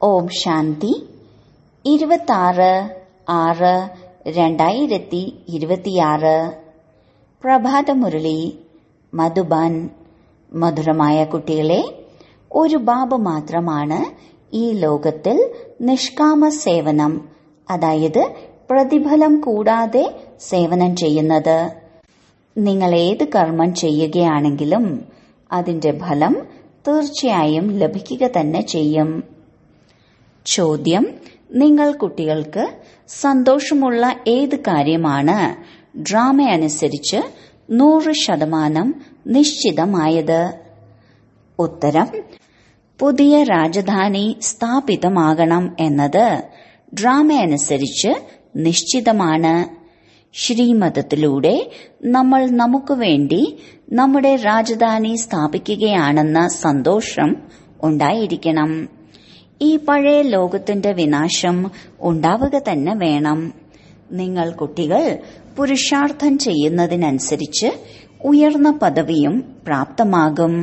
ഓം ശാന്തി ഇരുപത്താറ് ആറ് രണ്ടായിരത്തി ഇരുപത്തിയാറ് പ്രഭാതമുരളി മധുബാൻ മധുരമായ കുട്ടികളെ ഒരു ബാബ മാത്രമാണ് ഈ ലോകത്തിൽ നിഷ്കാമ സേവനം അതായത് പ്രതിഫലം കൂടാതെ സേവനം ചെയ്യുന്നത് നിങ്ങൾ ഏത് കർമ്മം ചെയ്യുകയാണെങ്കിലും അതിന്റെ ഫലം തീർച്ചയായും ലഭിക്കുക തന്നെ ചെയ്യും ചോദ്യം നിങ്ങൾ കുട്ടികൾക്ക് സന്തോഷമുള്ള ഏത് കാര്യമാണ് ഡ്രാമ അനുസരിച്ച് നൂറ് ശതമാനം നിശ്ചിതമായത് ഉത്തരം പുതിയ രാജധാനി സ്ഥാപിതമാകണം എന്നത് ഡ്രാമ അനുസരിച്ച് നിശ്ചിതമാണ് ശ്രീമതത്തിലൂടെ നമ്മൾ നമുക്ക് വേണ്ടി നമ്മുടെ രാജധാനി സ്ഥാപിക്കുകയാണെന്ന സന്തോഷം ഉണ്ടായിരിക്കണം ഈ പഴയ ലോകത്തിന്റെ വിനാശം ഉണ്ടാവുക തന്നെ വേണം നിങ്ങൾ കുട്ടികൾ പുരുഷാർത്ഥം ചെയ്യുന്നതിനനുസരിച്ച് ഉയർന്ന പദവിയും പ്രാപ്തമാകും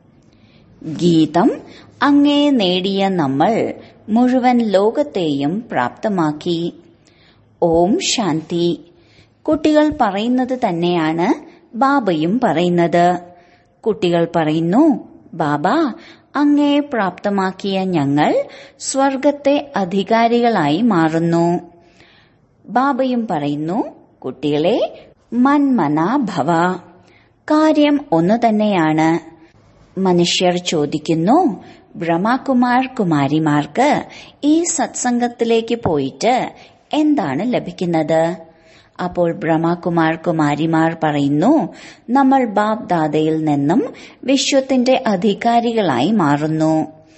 ഗീതം അങ്ങേ നേടിയ നമ്മൾ മുഴുവൻ ലോകത്തെയും പ്രാപ്തമാക്കി ഓം ശാന്തി കുട്ടികൾ പറയുന്നത് തന്നെയാണ് ബാബയും പറയുന്നത് കുട്ടികൾ പറയുന്നു ബാബ അങ്ങേ പ്രാപ്തമാക്കിയ ഞങ്ങൾ സ്വർഗത്തെ അധികാരികളായി മാറുന്നു ബാബയും പറയുന്നു കുട്ടികളെ മന്മന ഭവ കാര്യം ഒന്നു തന്നെയാണ് മനുഷ്യർ ചോദിക്കുന്നു ബ്രഹ്മകുമാർ കുമാരിമാർക്ക് ഈ സത്സംഗത്തിലേക്ക് പോയിട്ട് എന്താണ് ലഭിക്കുന്നത് അപ്പോൾ ബ്രഹ്മകുമാർ കുമാരിമാർ പറയുന്നു നമ്മൾ ബാബ് ദാദയിൽ നിന്നും വിശ്വത്തിന്റെ അധികാരികളായി മാറുന്നു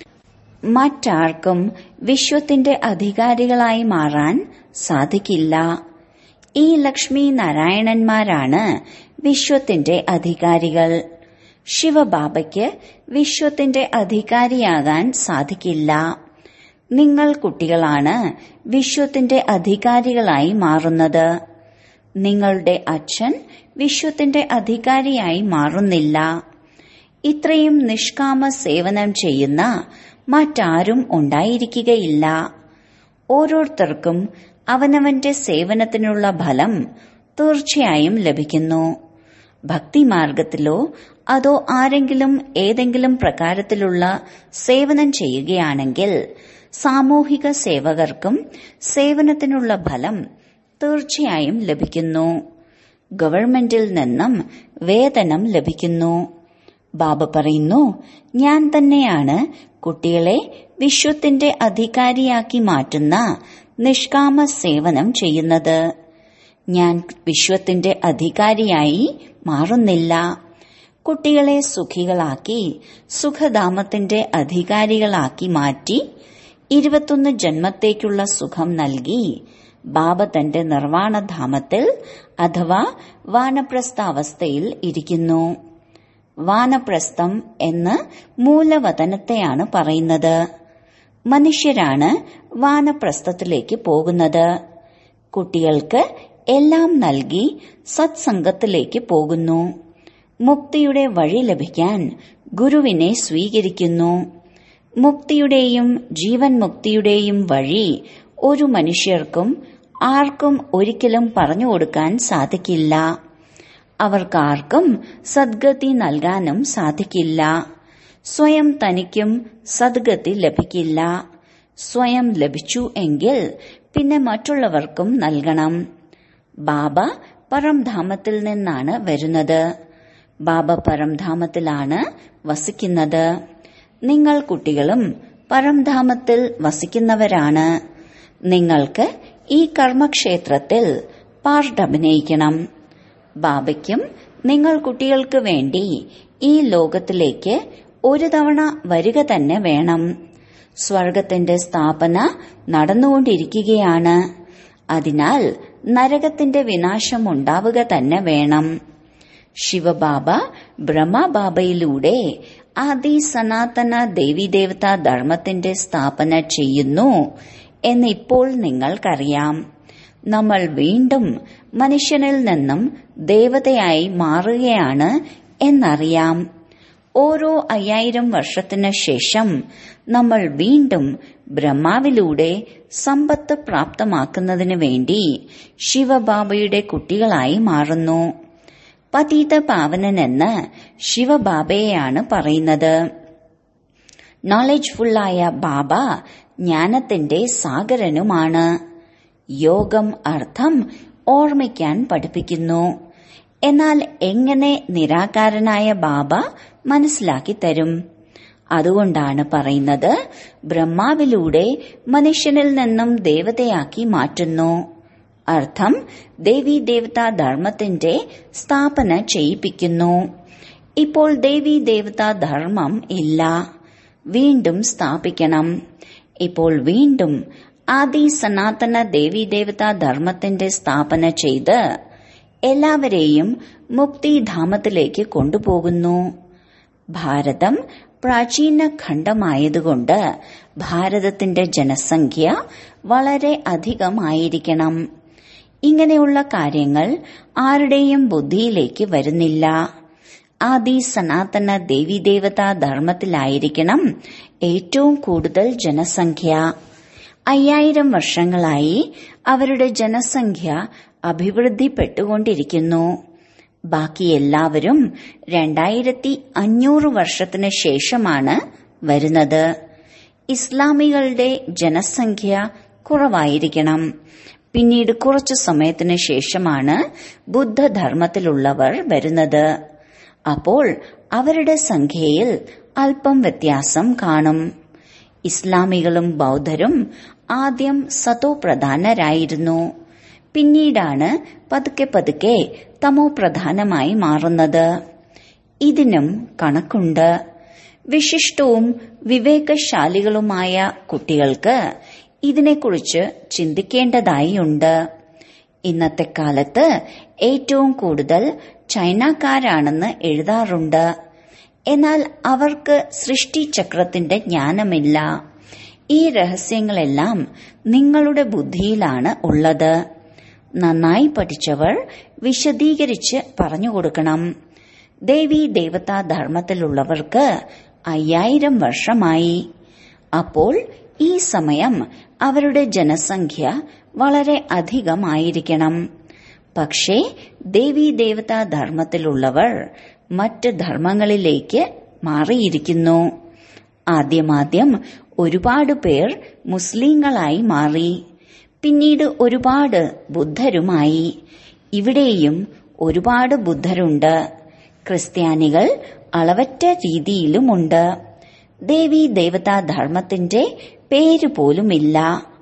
മറ്റാർക്കും വിശ്വത്തിന്റെ അധികാരികളായി മാറാൻ സാധിക്കില്ല ഈ ലക്ഷ്മി നാരായണന്മാരാണ് വിശ്വത്തിന്റെ അധികാരികൾ ശിവബാബയ്ക്ക് വിശ്വത്തിന്റെ അധികാരിയാകാൻ സാധിക്കില്ല നിങ്ങൾ കുട്ടികളാണ് വിശ്വത്തിന്റെ അധികാരികളായി മാറുന്നത് നിങ്ങളുടെ അച്ഛൻ വിശ്വത്തിന്റെ അധികാരിയായി മാറുന്നില്ല ഇത്രയും നിഷ്കാമ സേവനം ചെയ്യുന്ന മറ്റാരും ഉണ്ടായിരിക്കുകയില്ല ഓരോരുത്തർക്കും അവനവന്റെ സേവനത്തിനുള്ള ഫലം തീർച്ചയായും ലഭിക്കുന്നു ഭക്തിമാർഗത്തിലോ അതോ ആരെങ്കിലും ഏതെങ്കിലും പ്രകാരത്തിലുള്ള സേവനം ചെയ്യുകയാണെങ്കിൽ സാമൂഹിക സേവകർക്കും സേവനത്തിനുള്ള ഫലം തീർച്ചയായും ലഭിക്കുന്നു ഗവൺമെന്റിൽ നിന്നും വേതനം ലഭിക്കുന്നു ബാബ പറയുന്നു ഞാൻ തന്നെയാണ് കുട്ടികളെ വിശ്വത്തിന്റെ അധികാരിയാക്കി മാറ്റുന്ന നിഷ്കാമ സേവനം ചെയ്യുന്നത് ഞാൻ വിശ്വത്തിന്റെ അധികാരിയായി മാറുന്നില്ല കുട്ടികളെ സുഖികളാക്കി സുഖധാമത്തിന്റെ അധികാരികളാക്കി മാറ്റി ഇരുപത്തൊന്ന് ജന്മത്തേക്കുള്ള സുഖം നൽകി ബാബ തന്റെ നിർവാണധാമത്തിൽ അഥവാ വാനപ്രസ്ഥാവസ്ഥയിൽ ഇരിക്കുന്നു വാനപ്രസ്ഥം എന്ന് മൂലവതനത്തെയാണ് പറയുന്നത് മനുഷ്യരാണ് വാനപ്രസ്ഥത്തിലേക്ക് പോകുന്നത് കുട്ടികൾക്ക് എല്ലാം നൽകി സത്സംഗത്തിലേക്ക് പോകുന്നു മുക്തിയുടെ വഴി ലഭിക്കാൻ ഗുരുവിനെ സ്വീകരിക്കുന്നു മുക്തിയുടെയും ജീവൻ മുക്തിയുടെയും വഴി ഒരു മനുഷ്യർക്കും ആർക്കും ഒരിക്കലും പറഞ്ഞു കൊടുക്കാൻ സാധിക്കില്ല അവർക്കാർക്കും സദ്ഗതി നൽകാനും സാധിക്കില്ല സ്വയം തനിക്കും സദ്ഗതി ലഭിക്കില്ല സ്വയം ലഭിച്ചു എങ്കിൽ പിന്നെ മറ്റുള്ളവർക്കും നൽകണം ബാബ പരംധാമത്തിൽ നിന്നാണ് വരുന്നത് ബാബ പരംധാമത്തിലാണ് വസിക്കുന്നത് നിങ്ങൾ കുട്ടികളും പരംധാമത്തിൽ വസിക്കുന്നവരാണ് നിങ്ങൾക്ക് ഈ കർമ്മക്ഷേത്രത്തിൽ പാർട്ടഭിനയിക്കണം ബാബയ്ക്കും നിങ്ങൾ കുട്ടികൾക്ക് വേണ്ടി ഈ ലോകത്തിലേക്ക് ഒരു തവണ വരിക തന്നെ വേണം സ്വർഗത്തിന്റെ സ്ഥാപന നടന്നുകൊണ്ടിരിക്കുകയാണ് അതിനാൽ നരകത്തിന്റെ വിനാശം ഉണ്ടാവുക തന്നെ വേണം ശിവബാബ ബ്രഹ്മബാബയിലൂടെ ആദി സനാതന ദേവീദേവത ധർമ്മത്തിന്റെ സ്ഥാപന ചെയ്യുന്നു എന്നിപ്പോൾ നിങ്ങൾക്കറിയാം നമ്മൾ വീണ്ടും മനുഷ്യനിൽ നിന്നും ദേവതയായി മാറുകയാണ് എന്നറിയാം ഓരോ അയ്യായിരം വർഷത്തിന് ശേഷം നമ്മൾ വീണ്ടും ബ്രഹ്മാവിലൂടെ സമ്പത്ത് പ്രാപ്തമാക്കുന്നതിന് വേണ്ടി ശിവബാബയുടെ കുട്ടികളായി മാറുന്നു പതീത പാവനനെന്ന് ശിവബാബയെയാണ് പറയുന്നത് നോളജ്ഫുള്ളായ ബാബ ജ്ഞാനത്തിന്റെ സാഗരനുമാണ് യോഗം അർത്ഥം ഓർമ്മിക്കാൻ പഠിപ്പിക്കുന്നു എന്നാൽ എങ്ങനെ നിരാകാരനായ ബാബ മനസ്സിലാക്കി തരും അതുകൊണ്ടാണ് പറയുന്നത് ബ്രഹ്മാവിലൂടെ മനുഷ്യനിൽ നിന്നും ദേവതയാക്കി മാറ്റുന്നു അർത്ഥം ദേവി ദേവതാ ധർമ്മത്തിന്റെ സ്ഥാപന ചെയ്യിപ്പിക്കുന്നു ഇപ്പോൾ ദേവി ദേവതാ ധർമ്മം ഇല്ല വീണ്ടും സ്ഥാപിക്കണം ഇപ്പോൾ വീണ്ടും ആദി സനാതന ദേവി ദേവതാ ധർമ്മത്തിന്റെ സ്ഥാപന ചെയ്ത് എല്ലാവരെയും മുക്തിധാമത്തിലേക്ക് കൊണ്ടുപോകുന്നു ഭാരതം പ്രാചീന ഖണ്ഡമായതുകൊണ്ട് ഭാരതത്തിന്റെ ജനസംഖ്യ വളരെ അധികമായിരിക്കണം ഇങ്ങനെയുള്ള കാര്യങ്ങൾ ആരുടെയും ബുദ്ധിയിലേക്ക് വരുന്നില്ല ആദി സനാതന ദേവീദേവതാ ധർമ്മത്തിലായിരിക്കണം ഏറ്റവും കൂടുതൽ ജനസംഖ്യ അയ്യായിരം വർഷങ്ങളായി അവരുടെ ജനസംഖ്യ അഭിവൃദ്ധിപ്പെട്ടുകൊണ്ടിരിക്കുന്നു ബാക്കി എല്ലാവരും രണ്ടായിരത്തി അഞ്ഞൂറ് വർഷത്തിന് ശേഷമാണ് വരുന്നത് ഇസ്ലാമികളുടെ ജനസംഖ്യ കുറവായിരിക്കണം പിന്നീട് കുറച്ചു സമയത്തിന് ശേഷമാണ് ബുദ്ധധർമ്മത്തിലുള്ളവർ വരുന്നത് അപ്പോൾ അവരുടെ സംഖ്യയിൽ അല്പം വ്യത്യാസം കാണും ഇസ്ലാമികളും ബൗദ്ധരും ആദ്യം സതോ പ്രധാനരായിരുന്നു പിന്നീടാണ് പതുക്കെ പതുക്കെ തമോ പ്രധാനമായി മാറുന്നത് ഇതിനും കണക്കുണ്ട് വിശിഷ്ടവും വിവേകശാലികളുമായ കുട്ടികൾക്ക് ഇതിനെക്കുറിച്ച് ചിന്തിക്കേണ്ടതായുണ്ട് ഇന്നത്തെ കാലത്ത് ഏറ്റവും കൂടുതൽ ചൈനക്കാരാണെന്ന് എഴുതാറുണ്ട് എന്നാൽ അവർക്ക് സൃഷ്ടിചക്രത്തിന്റെ ജ്ഞാനമില്ല ഈ രഹസ്യങ്ങളെല്ലാം നിങ്ങളുടെ ബുദ്ധിയിലാണ് ഉള്ളത് നന്നായി പഠിച്ചവർ വിശദീകരിച്ച് പറഞ്ഞു കൊടുക്കണം ദേവി ദേവതാ ധർമ്മത്തിലുള്ളവർക്ക് അയ്യായിരം വർഷമായി അപ്പോൾ ഈ സമയം അവരുടെ ജനസംഖ്യ വളരെ അധികമായിരിക്കണം പക്ഷേ ദേവി ദേവതാ ധർമ്മത്തിലുള്ളവർ മറ്റ് ധർമ്മങ്ങളിലേക്ക് മാറിയിരിക്കുന്നു ആദ്യമാദ്യം ഒരുപാട് പേർ മുസ്ലിങ്ങളായി മാറി പിന്നീട് ഒരുപാട് ബുദ്ധരുമായി ഇവിടെയും ഒരുപാട് ബുദ്ധരുണ്ട് ക്രിസ്ത്യാനികൾ അളവറ്റ രീതിയിലുമുണ്ട് ദേവി ദേവതാ ധർമ്മത്തിന്റെ പേര് പോലുമില്ല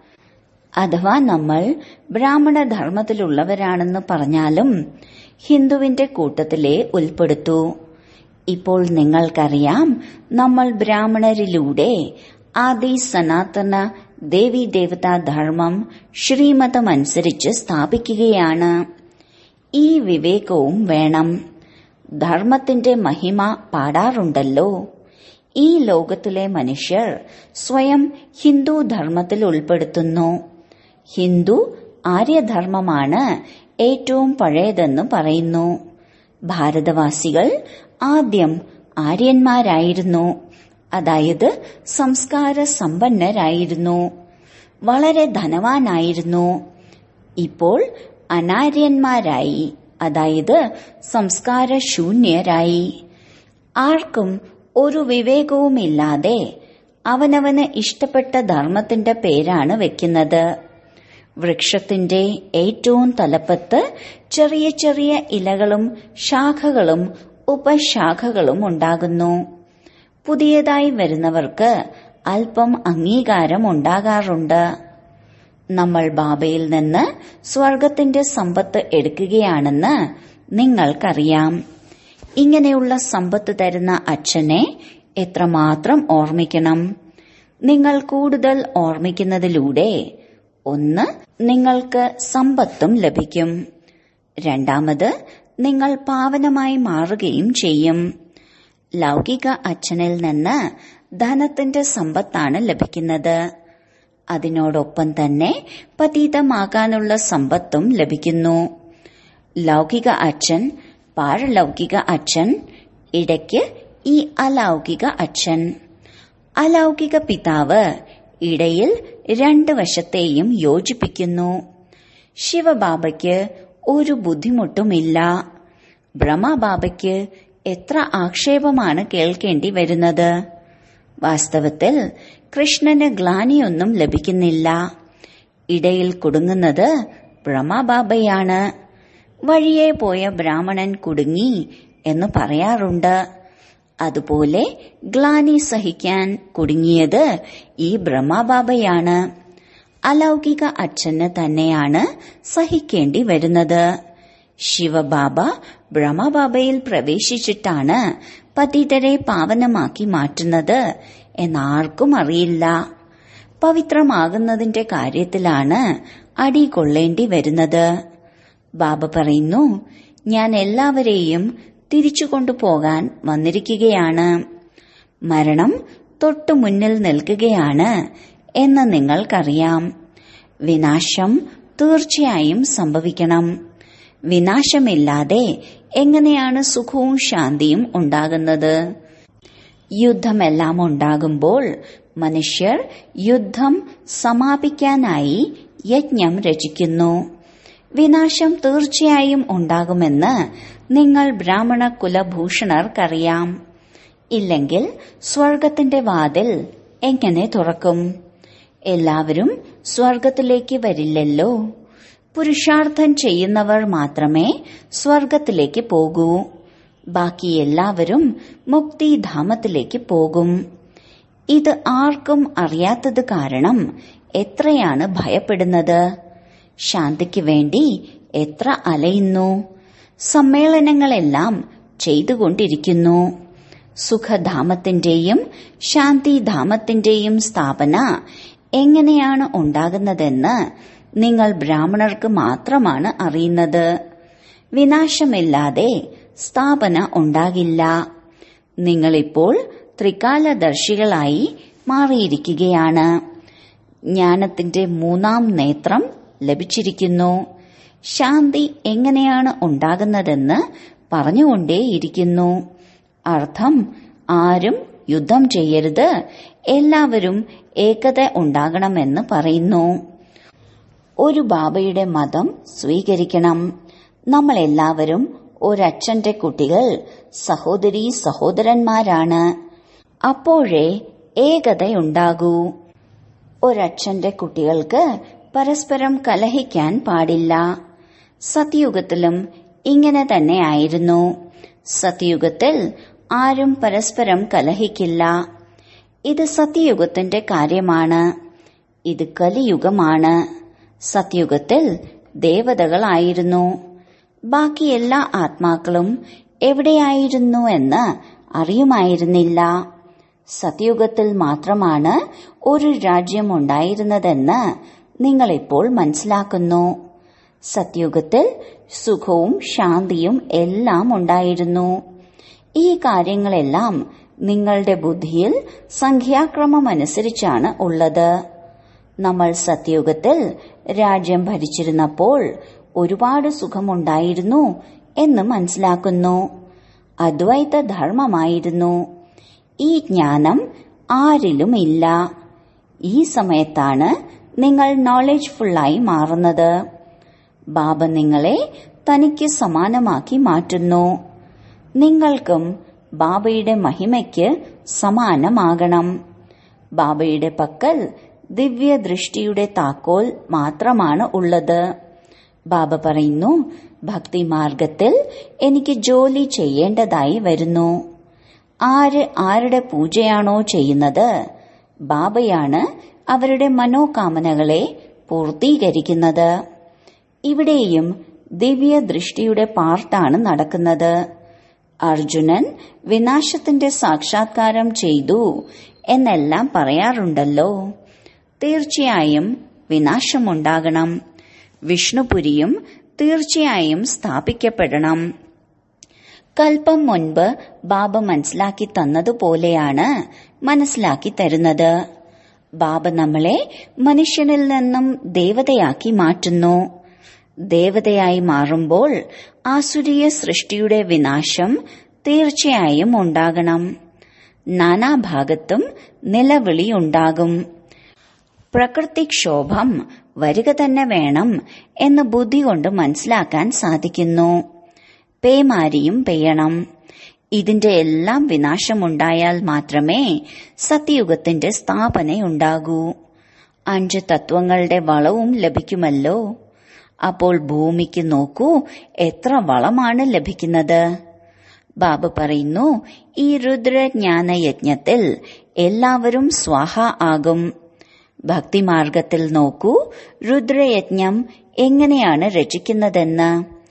അഥവാ നമ്മൾ ബ്രാഹ്മണ ധർമ്മത്തിലുള്ളവരാണെന്ന് പറഞ്ഞാലും ഹിന്ദുവിന്റെ കൂട്ടത്തിലെ ഉൾപ്പെടുത്തൂ ഇപ്പോൾ നിങ്ങൾക്കറിയാം നമ്മൾ ബ്രാഹ്മണരിലൂടെ ആദി സനാതന ദേവി ദേവതാ ധർമ്മം ശ്രീമതമനുസരിച്ച് സ്ഥാപിക്കുകയാണ് ഈ വിവേകവും വേണം ധർമ്മത്തിന്റെ മഹിമ പാടാറുണ്ടല്ലോ ഈ ലോകത്തിലെ മനുഷ്യർ സ്വയം ഹിന്ദു ധർമ്മത്തിൽ ഉൾപ്പെടുത്തുന്നു ഹിന്ദു ആര്യധർമ്മമാണ് ഏറ്റവും പഴയതെന്ന് പറയുന്നു ഭാരതവാസികൾ ആദ്യം ആര്യന്മാരായിരുന്നു അതായത് സംസ്കാര സമ്പന്നരായിരുന്നു വളരെ ധനവാനായിരുന്നു ഇപ്പോൾ അനാര്യന്മാരായി അതായത് സംസ്കാര ശൂന്യരായി ആർക്കും ഒരു വിവേകവുമില്ലാതെ അവനവന് ഇഷ്ടപ്പെട്ട ധർമ്മത്തിന്റെ പേരാണ് വെക്കുന്നത് വൃക്ഷത്തിന്റെ ഏറ്റവും തലപ്പത്ത് ചെറിയ ചെറിയ ഇലകളും ശാഖകളും ഉപശാഖകളും ഉണ്ടാകുന്നു പുതിയതായി വരുന്നവർക്ക് അല്പം അംഗീകാരം ഉണ്ടാകാറുണ്ട് നമ്മൾ ബാബയിൽ നിന്ന് സ്വർഗത്തിന്റെ സമ്പത്ത് എടുക്കുകയാണെന്ന് നിങ്ങൾക്കറിയാം ഇങ്ങനെയുള്ള സമ്പത്ത് തരുന്ന അച്ഛനെ എത്രമാത്രം ഓർമ്മിക്കണം നിങ്ങൾ കൂടുതൽ ഓർമ്മിക്കുന്നതിലൂടെ ഒന്ന് നിങ്ങൾക്ക് സമ്പത്തും ലഭിക്കും രണ്ടാമത് നിങ്ങൾ പാവനമായി മാറുകയും ചെയ്യും ലൗകിക അച്ഛനിൽ നിന്ന് ധനത്തിന്റെ സമ്പത്താണ് ലഭിക്കുന്നത് അതിനോടൊപ്പം തന്നെ പതീതമാകാനുള്ള സമ്പത്തും ലഭിക്കുന്നു ലൗകിക അച്ഛൻ പാരലൗകിക അച്ഛൻ ഇടയ്ക്ക് ഈ അലൗകിക അച്ഛൻ അലൗകിക പിതാവ് ഇടയിൽ രണ്ട് വശത്തെയും യോജിപ്പിക്കുന്നു ശിവബാബയ്ക്ക് ഒരു ബുദ്ധിമുട്ടുമില്ല ബ്രഹ്മബാബയ്ക്ക് എത്ര ആക്ഷേപമാണ് കേൾക്കേണ്ടി വരുന്നത് വാസ്തവത്തിൽ കൃഷ്ണന് ഗ്ലാനിയൊന്നും ലഭിക്കുന്നില്ല ഇടയിൽ കുടുങ്ങുന്നത് ബ്രഹ്മബാബയാണ് വഴിയെ പോയ ബ്രാഹ്മണൻ കുടുങ്ങി എന്ന് പറയാറുണ്ട് അതുപോലെ ഗ്ലാനി സഹിക്കാൻ കുടുങ്ങിയത് ഈ ബ്രഹ്മബാബയാണ് അലൗകിക അച്ഛന് തന്നെയാണ് സഹിക്കേണ്ടി വരുന്നത് ശിവബാബ ബ്രഹ്മബാബയിൽ പ്രവേശിച്ചിട്ടാണ് പതിതരെ പാവനമാക്കി മാറ്റുന്നത് എന്നാർക്കും അറിയില്ല പവിത്രമാകുന്നതിന്റെ കാര്യത്തിലാണ് അടി കൊള്ളേണ്ടി വരുന്നത് ബാബ പറയുന്നു ഞാൻ എല്ലാവരെയും തിരിച്ചു കൊണ്ടുപോകാൻ വന്നിരിക്കുകയാണ് മരണം തൊട്ടു മുന്നിൽ നിൽക്കുകയാണ് എന്ന് നിങ്ങൾക്കറിയാം വിനാശം തീർച്ചയായും സംഭവിക്കണം വിനാശമില്ലാതെ എങ്ങനെയാണ് സുഖവും ശാന്തിയും ഉണ്ടാകുന്നത് യുദ്ധമെല്ലാം ഉണ്ടാകുമ്പോൾ മനുഷ്യർ യുദ്ധം സമാപിക്കാനായി യജ്ഞം രചിക്കുന്നു വിനാശം തീർച്ചയായും ഉണ്ടാകുമെന്ന് നിങ്ങൾ ബ്രാഹ്മണ കുലഭൂഷണർക്കറിയാം ഇല്ലെങ്കിൽ സ്വർഗത്തിന്റെ വാതിൽ എങ്ങനെ തുറക്കും എല്ലാവരും സ്വർഗത്തിലേക്ക് വരില്ലല്ലോ പുരുഷാർത്ഥം ചെയ്യുന്നവർ മാത്രമേ സ്വർഗത്തിലേക്ക് പോകൂ ബാക്കി എല്ലാവരും മുക്തിധാമത്തിലേക്ക് പോകും ഇത് ആർക്കും അറിയാത്തത് കാരണം എത്രയാണ് ഭയപ്പെടുന്നത് ശാന്തിക്ക് വേണ്ടി എത്ര അലയുന്നു സമ്മേളനങ്ങളെല്ലാം ചെയ്തുകൊണ്ടിരിക്കുന്നു സുഖധാമത്തിന്റെയും ശാന്തിധാമത്തിന്റെയും സ്ഥാപന എങ്ങനെയാണ് ഉണ്ടാകുന്നതെന്ന് നിങ്ങൾ ബ്രാഹ്മണർക്ക് മാത്രമാണ് അറിയുന്നത് വിനാശമില്ലാതെ സ്ഥാപന ഉണ്ടാകില്ല നിങ്ങളിപ്പോൾ ത്രികാലദർശികളായി മാറിയിരിക്കുകയാണ് ജ്ഞാനത്തിന്റെ മൂന്നാം നേത്രം ലഭിച്ചിരിക്കുന്നു ശാന്തി എങ്ങനെയാണ് ഉണ്ടാകുന്നതെന്ന് പറഞ്ഞുകൊണ്ടേയിരിക്കുന്നു അർത്ഥം ആരും യുദ്ധം ചെയ്യരുത് എല്ലാവരും ഏകത ഉണ്ടാകണമെന്ന് പറയുന്നു ഒരു ബാബയുടെ മതം സ്വീകരിക്കണം നമ്മൾ എല്ലാവരും ഒരച്ഛന്റെ കുട്ടികൾ സഹോദരി സഹോദരന്മാരാണ് അപ്പോഴേ ഏകതയുണ്ടാകൂ ഒരച്ഛന്റെ കുട്ടികൾക്ക് പരസ്പരം കലഹിക്കാൻ പാടില്ല സത്യുഗത്തിലും ഇങ്ങനെ തന്നെയായിരുന്നു സത്യുഗത്തിൽ ആരും പരസ്പരം കലഹിക്കില്ല ഇത് സത്യയുഗത്തിന്റെ കാര്യമാണ് ഇത് കലിയുഗമാണ് സത്യുഗത്തിൽ ദേവതകളായിരുന്നു ബാക്കി എല്ലാ ആത്മാക്കളും എവിടെയായിരുന്നു എന്ന് അറിയുമായിരുന്നില്ല സത്യുഗത്തിൽ മാത്രമാണ് ഒരു രാജ്യം ഉണ്ടായിരുന്നതെന്ന് നിങ്ങളിപ്പോൾ മനസ്സിലാക്കുന്നു സത്യുഗത്തിൽ സുഖവും ശാന്തിയും എല്ലാം ഉണ്ടായിരുന്നു ഈ കാര്യങ്ങളെല്ലാം നിങ്ങളുടെ ബുദ്ധിയിൽ സംഖ്യാക്രമമനുസരിച്ചാണ് ഉള്ളത് നമ്മൾ സത്യുഗത്തിൽ രാജ്യം ഭരിച്ചിരുന്നപ്പോൾ ഒരുപാട് സുഖമുണ്ടായിരുന്നു എന്ന് മനസ്സിലാക്കുന്നു അദ്വൈത ധർമ്മമായിരുന്നു ഈ ജ്ഞാനം ആരിലുമില്ല ഈ സമയത്താണ് നിങ്ങൾ നോളജ്ഫുള്ളായി മാറുന്നത് ബാബ നിങ്ങളെ തനിക്ക് സമാനമാക്കി മാറ്റുന്നു നിങ്ങൾക്കും ബാബയുടെ മഹിമയ്ക്ക് സമാനമാകണം ബാബയുടെ പക്കൽ ദിവ്യദൃഷ്ടിയുടെ താക്കോൽ മാത്രമാണ് ഉള്ളത് ബാബ പറയുന്നു ഭക്തിമാർഗത്തിൽ എനിക്ക് ജോലി ചെയ്യേണ്ടതായി വരുന്നു ആര് ആരുടെ പൂജയാണോ ചെയ്യുന്നത് ബാബയാണ് അവരുടെ മനോകാമനകളെ പൂർത്തീകരിക്കുന്നത് ഇവിടെയും ദിവ്യദൃഷ്ടിയുടെ പാർട്ടാണ് നടക്കുന്നത് അർജുനൻ വിനാശത്തിന്റെ സാക്ഷാത്കാരം ചെയ്തു എന്നെല്ലാം പറയാറുണ്ടല്ലോ തീർച്ചയായും വിനാശമുണ്ടാകണം വിഷ്ണുപുരിയും തീർച്ചയായും സ്ഥാപിക്കപ്പെടണം കൽപ്പം മുൻപ് ബാബ മനസ്സിലാക്കി തന്നതുപോലെയാണ് മനസ്സിലാക്കി തരുന്നത് ബാബ നമ്മളെ മനുഷ്യനിൽ നിന്നും ദേവതയാക്കി മാറ്റുന്നു ദേവതയായി മാറുമ്പോൾ ആസുരീയ സൃഷ്ടിയുടെ വിനാശം തീർച്ചയായും ഉണ്ടാകണം നാനാഭാഗത്തും നിലവിളിയുണ്ടാകും പ്രകൃതിക്ഷോഭം വരിക തന്നെ വേണം എന്ന് ബുദ്ധി കൊണ്ട് മനസ്സിലാക്കാൻ സാധിക്കുന്നു പേമാരിയും പെയ്യണം ഇതിന്റെ എല്ലാം വിനാശമുണ്ടായാൽ മാത്രമേ സത്യയുഗത്തിന്റെ സ്ഥാപനയുണ്ടാകൂ അഞ്ച് തത്വങ്ങളുടെ വളവും ലഭിക്കുമല്ലോ അപ്പോൾ ഭൂമിക്ക് നോക്കൂ എത്ര വളമാണ് ലഭിക്കുന്നത് ബാബ പറയുന്നു ഈ രുദ്രജ്ഞാന യജ്ഞത്തിൽ എല്ലാവരും സ്വാഹ ആകും ഭക്തിമാർഗത്തിൽ നോക്കൂ രുദ്രയജ്ഞം എങ്ങനെയാണ് രചിക്കുന്നതെന്ന്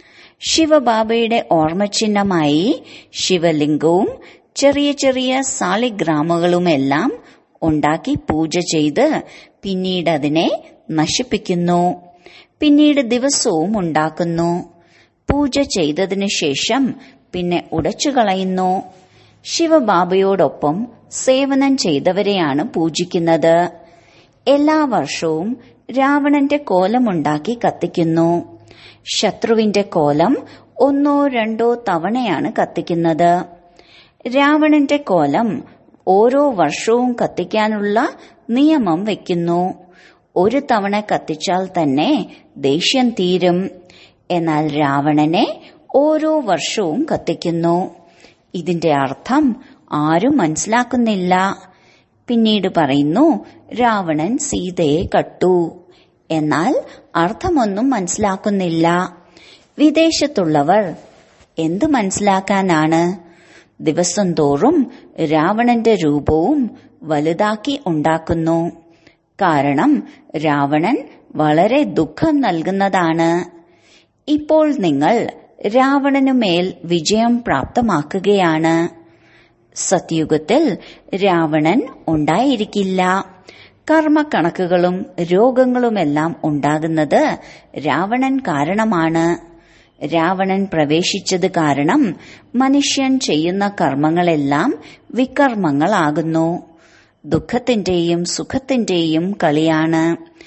ശിവബാബയുടെ ഓർമ്മചിഹ്നമായി ശിവലിംഗവും ചെറിയ ചെറിയ സാളിഗ്രാമുകളുമെല്ലാം ഉണ്ടാക്കി പൂജ ചെയ്ത് പിന്നീട് അതിനെ നശിപ്പിക്കുന്നു പിന്നീട് ദിവസവും ഉണ്ടാക്കുന്നു പൂജ ചെയ്തതിനു ശേഷം പിന്നെ ഉടച്ചു കളയുന്നു ശിവബാബയോടൊപ്പം സേവനം ചെയ്തവരെയാണ് പൂജിക്കുന്നത് എല്ലാ വർഷവും രാവണന്റെ കോലമുണ്ടാക്കി കത്തിക്കുന്നു ശത്രുവിന്റെ കോലം ഒന്നോ രണ്ടോ തവണയാണ് കത്തിക്കുന്നത് രാവണന്റെ കോലം ഓരോ വർഷവും കത്തിക്കാനുള്ള നിയമം വെക്കുന്നു ഒരു തവണ കത്തിച്ചാൽ തന്നെ ദേഷ്യം തീരും എന്നാൽ രാവണനെ ഓരോ വർഷവും കത്തിക്കുന്നു ഇതിന്റെ അർത്ഥം ആരും മനസ്സിലാക്കുന്നില്ല പിന്നീട് പറയുന്നു രാവണൻ സീതയെ കട്ടു എന്നാൽ അർത്ഥമൊന്നും മനസ്സിലാക്കുന്നില്ല വിദേശത്തുള്ളവർ എന്ത് മനസ്സിലാക്കാനാണ് ദിവസം തോറും രാവണന്റെ രൂപവും വലുതാക്കി ഉണ്ടാക്കുന്നു കാരണം രാവണൻ വളരെ ദുഃഖം നൽകുന്നതാണ് ഇപ്പോൾ നിങ്ങൾ രാവണനുമേൽ വിജയം പ്രാപ്തമാക്കുകയാണ് സത്യുഗത്തിൽ രാവണൻ ഉണ്ടായിരിക്കില്ല കർമ്മക്കണക്കുകളും രോഗങ്ങളുമെല്ലാം ഉണ്ടാകുന്നത് രാവണൻ കാരണമാണ് രാവണൻ പ്രവേശിച്ചത് കാരണം മനുഷ്യൻ ചെയ്യുന്ന കർമ്മങ്ങളെല്ലാം വികർമ്മങ്ങളാകുന്നു ദുഃഖത്തിന്റെയും സുഖത്തിന്റെയും കളിയാണ്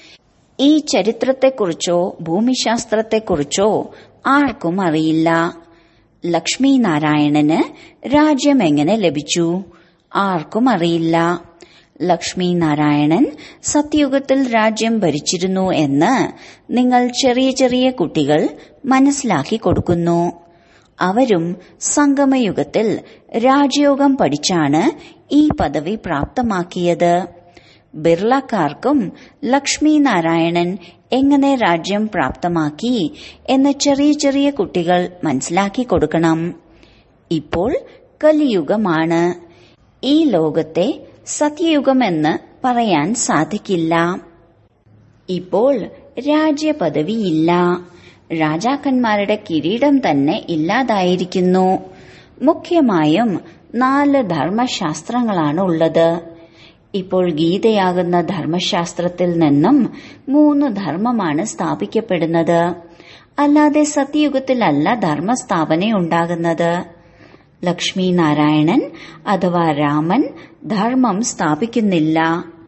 ഈ ചരിത്രത്തെക്കുറിച്ചോ ഭൂമിശാസ്ത്രത്തെക്കുറിച്ചോ ആർക്കും അറിയില്ല ലക്ഷ്മി നാരായണന് രാജ്യം എങ്ങനെ ലഭിച്ചു ആർക്കും അറിയില്ല ലക്ഷ്മി നാരായണൻ സത്യയുഗത്തിൽ രാജ്യം ഭരിച്ചിരുന്നു എന്ന് നിങ്ങൾ ചെറിയ ചെറിയ കുട്ടികൾ മനസ്സിലാക്കി കൊടുക്കുന്നു അവരും സംഗമയുഗത്തിൽ രാജയോഗം പഠിച്ചാണ് ഈ പദവി പ്രാപ്തമാക്കിയത് ബിർളക്കാർക്കും ലക്ഷ്മി നാരായണൻ എങ്ങനെ രാജ്യം പ്രാപ്തമാക്കി എന്ന് ചെറിയ ചെറിയ കുട്ടികൾ മനസ്സിലാക്കി കൊടുക്കണം ഇപ്പോൾ കലിയുഗമാണ് ഈ ലോകത്തെ സത്യയുഗമെന്ന് പറയാൻ സാധിക്കില്ല ഇപ്പോൾ രാജ്യപദവിയില്ല രാജാക്കന്മാരുടെ കിരീടം തന്നെ ഇല്ലാതായിരിക്കുന്നു മുഖ്യമായും നാല് ധർമ്മശാസ്ത്രങ്ങളാണ് ഉള്ളത് ഇപ്പോൾ ഗീതയാകുന്ന ധർമ്മശാസ്ത്രത്തിൽ നിന്നും മൂന്ന് ധർമ്മമാണ് സ്ഥാപിക്കപ്പെടുന്നത് അല്ലാതെ സത്യയുഗത്തിലല്ല ധർമ്മസ്ഥാപനയുണ്ടാകുന്നത് ലക്ഷ്മി നാരായണൻ അഥവാ രാമൻ ധർമ്മം സ്ഥാപിക്കുന്നില്ല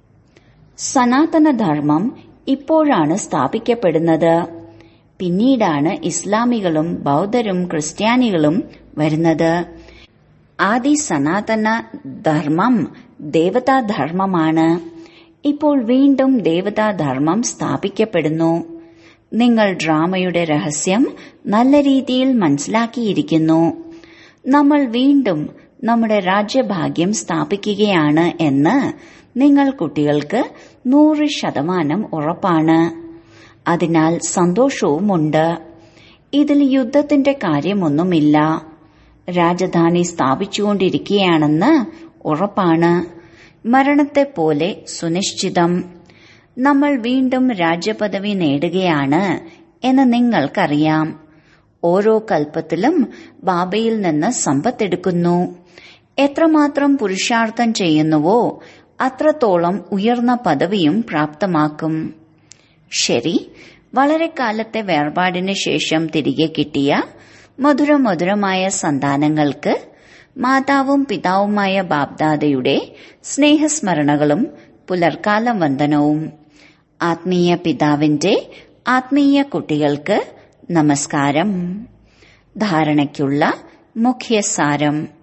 സനാതന ധർമ്മം ഇപ്പോഴാണ് സ്ഥാപിക്കപ്പെടുന്നത് പിന്നീടാണ് ഇസ്ലാമികളും ബൗദ്ധരും ക്രിസ്ത്യാനികളും വരുന്നത് ആദി സനാതന ധർമ്മം ദേവതാധർമ്മമാണ് ഇപ്പോൾ വീണ്ടും ദേവതാധർമ്മം സ്ഥാപിക്കപ്പെടുന്നു നിങ്ങൾ ഡ്രാമയുടെ രഹസ്യം നല്ല രീതിയിൽ മനസ്സിലാക്കിയിരിക്കുന്നു നമ്മൾ വീണ്ടും നമ്മുടെ രാജ്യഭാഗ്യം സ്ഥാപിക്കുകയാണ് എന്ന് നിങ്ങൾ കുട്ടികൾക്ക് നൂറ് ശതമാനം ഉറപ്പാണ് അതിനാൽ സന്തോഷവുമുണ്ട് ഇതിൽ യുദ്ധത്തിന്റെ കാര്യമൊന്നുമില്ല രാജധാനി സ്ഥാപിച്ചുകൊണ്ടിരിക്കുകയാണെന്ന് ഉറപ്പാണ് മരണത്തെപ്പോലെ സുനിശ്ചിതം നമ്മൾ വീണ്ടും രാജ്യപദവി നേടുകയാണ് എന്ന് നിങ്ങൾക്കറിയാം ഓരോ കൽപ്പത്തിലും ബാബയിൽ നിന്ന് സമ്പത്തെടുക്കുന്നു എത്രമാത്രം പുരുഷാർത്ഥം ചെയ്യുന്നുവോ അത്രത്തോളം ഉയർന്ന പദവിയും പ്രാപ്തമാക്കും ശരി വളരെ കാലത്തെ വേർപാടിന് ശേഷം തിരികെ കിട്ടിയ മധുരമധുരമായ സന്താനങ്ങൾക്ക് മാതാവും പിതാവുമായ ബാബ്ദാദയുടെ സ്നേഹസ്മരണകളും പുലർക്കാല വന്ദനവും ആത്മീയ പിതാവിന്റെ ആത്മീയ കുട്ടികൾക്ക് നമസ്കാരം ധാരണയ്ക്കുള്ള മുഖ്യസാരം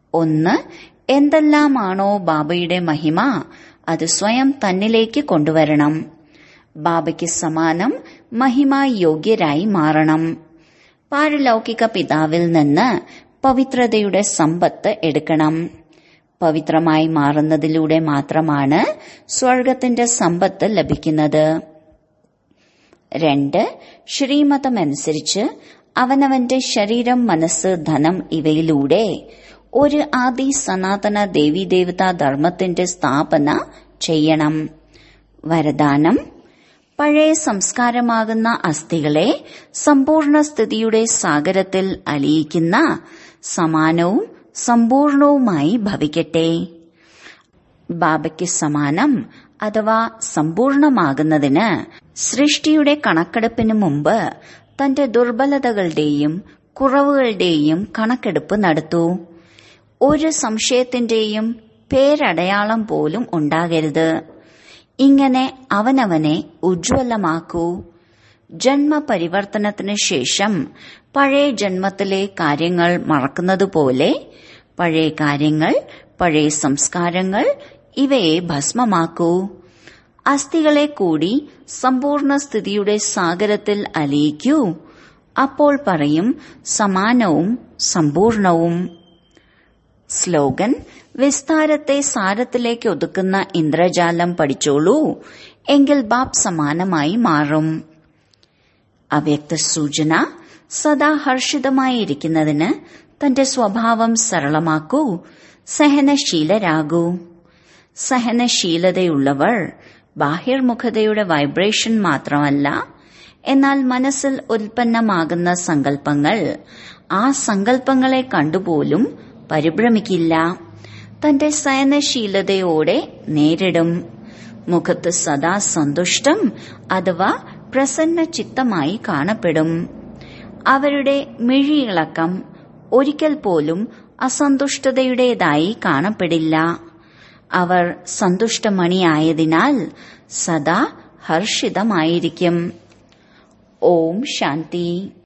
ഒന്ന് എന്തെല്ലാമാണോ ബാബയുടെ മഹിമ അത് സ്വയം തന്നിലേക്ക് കൊണ്ടുവരണം ബാബയ്ക്ക് സമാനം മഹിമ യോഗ്യരായി മാറണം പാരലൗകിക പിതാവിൽ നിന്ന് പവിത്രതയുടെ സമ്പത്ത് എടുക്കണം പവിത്രമായി മാറുന്നതിലൂടെ മാത്രമാണ് സ്വർഗത്തിന്റെ സമ്പത്ത് ലഭിക്കുന്നത് രണ്ട് ശ്രീമതമനുസരിച്ച് അവനവന്റെ ശരീരം മനസ്സ് ധനം ഇവയിലൂടെ ഒരു ആദി സനാതന ദേവീദേവതാ ധർമ്മത്തിന്റെ സ്ഥാപന ചെയ്യണം വരദാനം പഴയ സംസ്കാരമാകുന്ന അസ്ഥികളെ സമ്പൂർണ്ണ സ്ഥിതിയുടെ സാഗരത്തിൽ അലിയിക്കുന്ന സമാനവും സമ്പൂർണവുമായി ഭവിക്കട്ടെ ബാബയ്ക്ക് സമാനം അഥവാ സമ്പൂർണമാകുന്നതിന് സൃഷ്ടിയുടെ കണക്കെടുപ്പിന് മുമ്പ് തന്റെ ദുർബലതകളുടെയും കുറവുകളുടെയും കണക്കെടുപ്പ് നടത്തൂ ഒരു സംശയത്തിന്റെയും പേരടയാളം പോലും ഉണ്ടാകരുത് ഇങ്ങനെ അവനവനെ ഉജ്ജ്വലമാക്കൂ ജന്മപരിവർത്തനത്തിന് ശേഷം പഴയ ജന്മത്തിലെ കാര്യങ്ങൾ മറക്കുന്നതുപോലെ പഴയ കാര്യങ്ങൾ പഴയ സംസ്കാരങ്ങൾ ഇവയെ ഭസ്മമാക്കൂ അസ്ഥികളെ കൂടി സമ്പൂർണ്ണ സ്ഥിതിയുടെ സാഗരത്തിൽ അലിയിക്കൂ അപ്പോൾ പറയും സമാനവും സമ്പൂർണവും സ്ലോഗൻ വിസ്താരത്തെ സാരത്തിലേക്ക് ഒതുക്കുന്ന ഇന്ദ്രജാലം പഠിച്ചോളൂ എങ്കിൽ ബാബ് സമാനമായി മാറും അവ്യക്ത സൂചന സദാ ഹർഷിതമായിരിക്കുന്നതിന് തന്റെ സ്വഭാവം സരളമാക്കൂ സഹനശീലരാകൂ സഹനശീലതയുള്ളവർ ബാഹ്യർമുഖതയുടെ വൈബ്രേഷൻ മാത്രമല്ല എന്നാൽ മനസ്സിൽ ഉൽപ്പന്നമാകുന്ന സങ്കല്പങ്ങൾ ആ സങ്കല്പങ്ങളെ കണ്ടുപോലും പരിഭ്രമിക്കില്ല തന്റെ സയനശീലതയോടെ നേരിടും മുഖത്ത് സദാ സന്തുഷ്ടം അഥവാ പ്രസന്ന ചിത്തമായി കാണപ്പെടും അവരുടെ മിഴിയിളക്കം ഒരിക്കൽ പോലും അസന്തുഷ്ടതയുടേതായി കാണപ്പെടില്ല അവർ സന്തുഷ്ടമണിയായതിനാൽ സദാ ഹർഷിതമായിരിക്കും ഓം ശാന്തി